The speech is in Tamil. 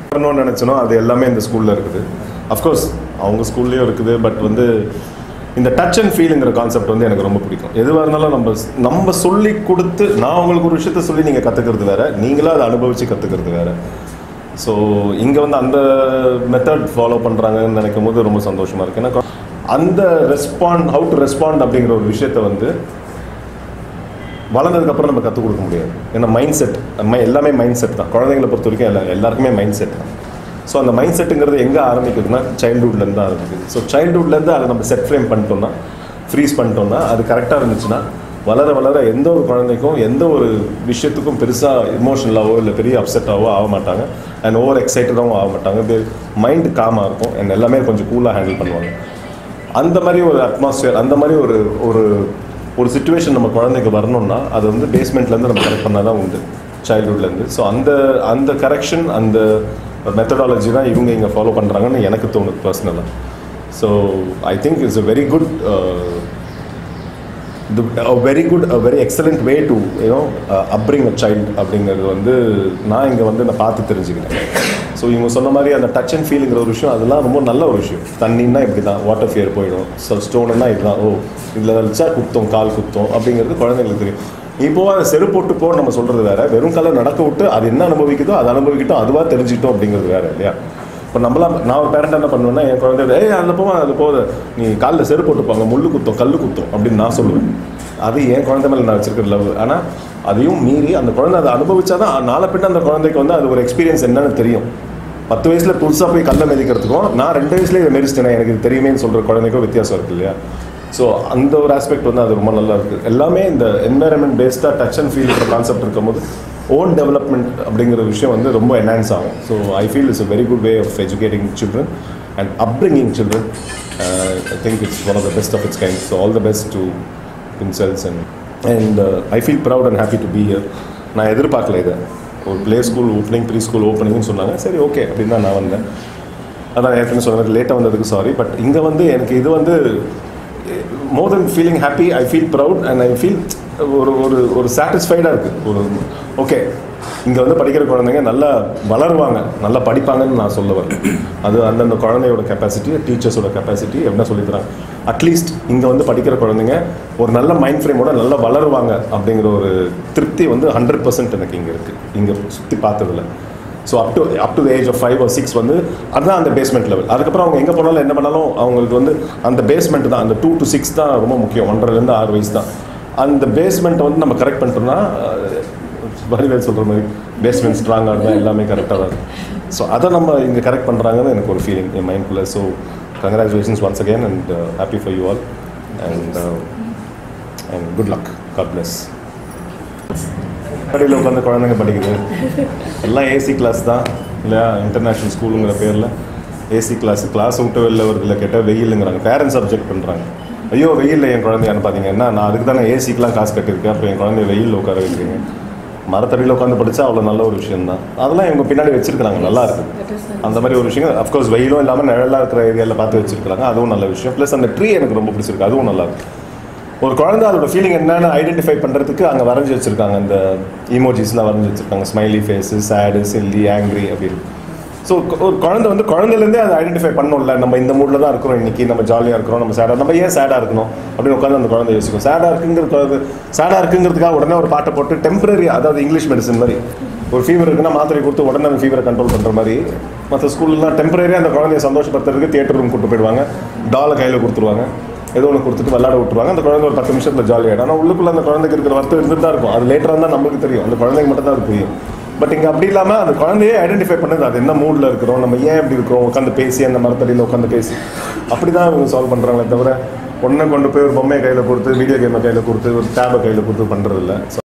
பண்ணணும்னு நினச்சனோ அது எல்லாமே இந்த ஸ்கூலில் இருக்குது அஃப்கோர்ஸ் அவங்க ஸ்கூல்லேயும் இருக்குது பட் வந்து இந்த டச் அண்ட் ஃபீலுங்கிற கான்செப்ட் வந்து எனக்கு ரொம்ப பிடிக்கும் எதுவாக இருந்தாலும் நம்ம நம்ம சொல்லி கொடுத்து நான் உங்களுக்கு ஒரு விஷயத்த சொல்லி நீங்கள் கற்றுக்கிறது வேற நீங்களா அதை அனுபவித்து கற்றுக்கிறது வேற ஸோ இங்கே வந்து அந்த மெத்தட் ஃபாலோ பண்ணுறாங்கன்னு நினைக்கும் போது ரொம்ப சந்தோஷமாக இருக்குது ஏன்னா அந்த ரெஸ்பாண்ட் ஹவு டு ரெஸ்பாண்ட் அப்படிங்கிற ஒரு விஷயத்த வந்து வளர்ந்ததுக்கப்புறம் நம்ம கற்றுக் கொடுக்க முடியாது ஏன்னா மைண்ட் செட் எல்லாமே மைண்ட் செட் தான் குழந்தைங்களை பொறுத்த வரைக்கும் எல்லா எல்லாருக்குமே மைண்ட் செட் தான் ஸோ அந்த மைண்ட் செட்டுங்கிறது எங்கே ஆரம்பிக்குதுன்னா சைல்டுஹுட்லேருந்து தான் ஆரம்பிக்குது ஸோ சைல்டுஹுட்லேருந்து அதை நம்ம செட் ஃப்ரேம் பண்ணிட்டோம்னா ஃப்ரீஸ் பண்ணிட்டோம்னா அது கரெக்டாக இருந்துச்சுன்னா வளர வளர எந்த ஒரு குழந்தைக்கும் எந்த ஒரு விஷயத்துக்கும் பெருசாக இமோஷனலாவோ இல்லை பெரிய அப்செட்டாவோ ஆக மாட்டாங்க அண்ட் ஓவர் எக்ஸைட்டடாகவும் ஆக மாட்டாங்க மைண்டு காமாக இருக்கும் அண்ட் எல்லாமே கொஞ்சம் கூலாக ஹேண்டில் பண்ணுவாங்க அந்த மாதிரி ஒரு அட்மாஸ்பியர் அந்த மாதிரி ஒரு ஒரு ஒரு சுச்சுவேஷன் நம்ம குழந்தைக்கு வரணும்னா அது வந்து பேஸ்மெண்ட்லேருந்து நம்ம கரெக்ட் பண்ணால் தான் உண்டு சைல்ட்ஹுட்லேருந்து ஸோ அந்த அந்த கரெக்ஷன் அந்த மெத்தடாலஜி தான் இவங்க இங்கே ஃபாலோ பண்ணுறாங்கன்னு எனக்கு தோணுது பர்சனலாக so I think it's a very good the a very good a very excellent way to you know uh, upbring a child அப்படிங்கிறது வந்து நான் இங்கே வந்து நான் பார்த்து தெரிஞ்சுக்கிட்டேன் ஸோ இவங்க சொன்ன மாதிரி அந்த டச் அண்ட் ஃபீலுங்கிற ஒரு விஷயம் அதெல்லாம் ரொம்ப நல்ல ஒரு விஷயம் தண்ணின்னா இப்படி தான் வாட்டர் ஃபியர் போயிடும் ஸோ ஸ்டோனுன்னா இதுதான் ஓ இதில் வச்சா குத்தம் கால் குத்தம் அப்படிங்கிறது குழந்தைங்களுக்கு தெரியும் இப்போ அதை செருப்பு போட்டு போ நம்ம சொல்கிறது வேற வெறும் காலை நடக்க விட்டு அது என்ன அனுபவிக்குதோ அதை அனுபவிக்கிட்டோம் அதுவாக தெரிஞ்சுக்கிட்டோம் அப்படிங்கிறது வேற இல்லையா இப்போ நம்மளாம் நான் ஒரு பேரண்ட் என்ன பண்ணுவேன்னா என் குழந்தை ஏய் அதில் போவா அதில் போகுது நீ காலில் செருப்பு போட்டுப்பாங்க முள்ளு குத்தம் கல் குத்தம் அப்படின்னு நான் சொல்லுவேன் அது என் குழந்தை மேலே நான் வச்சிருக்கிற லவ் ஆனால் அதையும் மீறி அந்த குழந்தை அதை அனுபவிச்சாதான் நாளை பின்ன அந்த குழந்தைக்கு வந்து அது ஒரு எக்ஸ்பீரியன்ஸ் என்னன்னு தெரியும் பத்து வயசுல புதுசாக போய் கல்லை மிதிக்கிறதுக்கும் நான் ரெண்டு வயசுல இதை மெரிச்சிட்டேன் எனக்கு இது தெரியுமேன்னு சொல்கிற குழந்தைக்கும் வித்தியாசம் இருக்கு இல்லையா ஸோ அந்த ஒரு ஆஸ்பெக்ட் வந்து அது ரொம்ப நல்லா இருக்குது எல்லாமே இந்த என்வாயரன்மெண்ட் பேஸ்டாக டச் அண்ட் ஃபீல்ங்கிற கான்செப்ட் இருக்கும்போது ஓன் டெவலப்மெண்ட் அப்படிங்கிற விஷயம் வந்து ரொம்ப என்ஹான்ஸ் ஆகும் so I feel it's a very good way of educating children and upbringing children I think it's one of the best of its kind so all the best to himself and and uh, I feel proud and happy to be here நான் எதிர்பார்க்கல இதை ஒரு play school opening pre school ஓப்பனிங்னு சொன்னாங்க சரி ஓகே அப்படின்னு தான் நான் வந்தேன் அதான் ஏற்கனவே சொன்ன மாதிரி லேட்டாக வந்ததுக்கு சாரி பட் இங்கே வந்து எனக்கு இது வந்து more than feeling happy I feel proud and I feel ஒரு ஒரு ஒரு சாட்டிஸ்ஃபைடாக இருக்குது ஒரு ஓகே இங்கே வந்து படிக்கிற குழந்தைங்க நல்லா வளருவாங்க நல்லா படிப்பாங்கன்னு நான் சொல்ல வரேன் அது அந்தந்த குழந்தையோட கெப்பாசிட்டி டீச்சர்ஸோட கெப்பாசிட்டி என்ன சொல்லித்தராங்க அட்லீஸ்ட் இங்கே வந்து படிக்கிற குழந்தைங்க ஒரு நல்ல மைண்ட் ஃப்ரேமோட நல்லா வளருவாங்க அப்படிங்கிற ஒரு திருப்தி வந்து ஹண்ட்ரட் பர்சன்ட் எனக்கு இங்கே இருக்குது இங்கே சுற்றி பார்த்ததில்ல so up to up to age of five or six வந்து அதுதான் அந்த பேஸ்மெண்ட் லெவல் அதுக்கப்புறம் அவங்க எங்கே போனாலும் என்ன பண்ணாலும் அவங்களுக்கு வந்து அந்த பேஸ்மெண்ட் தான் அந்த டூ டு சிக்ஸ் தான் ரொம்ப முக்கியம் ஒன்றரைலேருந்து ஆறு வயசு தான் அந்த பேஸ்மெண்ட்டை வந்து நம்ம கரெக்ட் பண்ணிட்டோம்னா வரிவேல் சொல்கிற மாதிரி பேஸ்மெண்ட் ஸ்ட்ராங்காக இருந்தால் எல்லாமே கரெக்டாக தான் இருக்கும் ஸோ அதை நம்ம இங்கே கரெக்ட் பண்ணுறாங்கன்னு எனக்கு ஒரு ஃபீலிங் என் மைண்ட்குள்ளே so congratulations once again and happy for you all and and good luck God bless படியில் உட்காந்து குழந்தைங்க படிக்குது எல்லாம் ஏசி கிளாஸ் தான் இல்லையா இன்டர்நேஷ்னல் ஸ்கூலுங்கிற பேரில் ஏசி கிளாஸ் கிளாஸ் விட்டு வெளில வருதுல கேட்டால் வெயிலுங்கிறாங்க பேரண்ட்ஸ் சப்ஜெக்ட் பண்ணுறாங்க ஐயோ வெயிலில் என் குழந்தைய அனுப்பாதீங்கன்னா நான் அதுக்கு தானே ஏசிக்கெலாம் காசு கட்டியிருக்கேன் அப்புறம் என் குழந்தைய வெயிலில் உட்கார வைக்கிறீங்க மரத்தடியில் உட்காந்து படித்தா அவ்வளோ நல்ல ஒரு விஷயம் தான் அதெல்லாம் இவங்க பின்னாடி வச்சிருக்காங்க நல்லா இருக்குது அந்த மாதிரி ஒரு விஷயம் அஃப்கோர்ஸ் வெயிலும் இல்லாமல் நிழலாக இருக்கிற ஏரியாவில் பார்த்து வச்சிருக்காங்க அதுவும் நல்ல விஷயம் ப்ளஸ் அந்த ட்ரீ எனக்கு ரொம்ப பிடிச்சிருக்கு அதுவும் நல்லா இருக்கு ஒரு குழந்தை அதோட ஃபீலிங் என்னன்னு ஐடென்டிஃபை பண்ணுறதுக்கு அங்கே வரைஞ்சி வச்சிருக்காங்க அந்த இமோஜிஸ்லாம் வரைஞ்சி வச்சிருக்காங்க smiley face sad silly angry அப்படின்னு ஸோ ஒரு குழந்தை வந்து குழந்தைலேருந்தே அதை ஐடென்டிஃபை பண்ணணும்ல நம்ம இந்த மூடில் தான் இருக்கிறோம் இன்னைக்கு நம்ம ஜாலியாக இருக்கிறோம் நம்ம சேடாக நம்ம ஏன் சேடாக இருக்கணும் அப்படின்னு உட்காந்து அந்த குழந்தை யோசிக்கும் சேடாக இருக்குங்கிறது சேடாக இருக்குங்கிறதுக்காக உடனே ஒரு பாட்டை போட்டு டெம்பரரி அதாவது இங்கிலீஷ் மெடிசன் மாதிரி ஒரு ஃபீவர் இருக்குன்னா மாத்திரை கொடுத்து உடனே அந்த ஃபீவரை கண்ட்ரோல் பண்ணுற மாதிரி மற்ற ஸ்கூல்லாம் டெம்பரரியாக அந்த குழந்தைய சந்தோஷப்படுத்துறதுக்கு தியேட்டர் ரூம் கூட்டு போயிடுவாங்க டாலை கையில் கொடுத்துருவாங்க ஏதோ ஒன்று கொடுத்துட்டு விளையாட விட்டுருவாங்க அந்த குழந்தை ஒரு பத்து நிமிஷத்தில் ஜாலியாகிடும் ஆனால் உள்ளுக்குள்ள அந்த குழந்தைக்கு இருக்கிற வருத்தம் இருந்துட்டு தான் இருக்கும் அது லேட்டராக தான் நம்மளுக்கு தெரியும் அந்த குழந்தைக்கு மட்டும் தான் அது புரியும் பட் இங்கே அப்படி இல்லாமல் அந்த குழந்தையே ஐடென்டிஃபை பண்ணுது அது என்ன மூடில் இருக்கிறோம் நம்ம ஏன் இப்படி இருக்கிறோம் உட்காந்து பேசி அந்த மரத்தடியில் உட்காந்து பேசி அப்படி தான் இவங்க சால்வ் பண்ணுறாங்களே தவிர ஒன்றை கொண்டு போய் ஒரு பொம்மையை கையில் கொடுத்து வீடியோ கேமை கையில் கொடுத்து ஒரு டேபை கையில் கொடுத்து பண்ணுறதில்ல ஸோ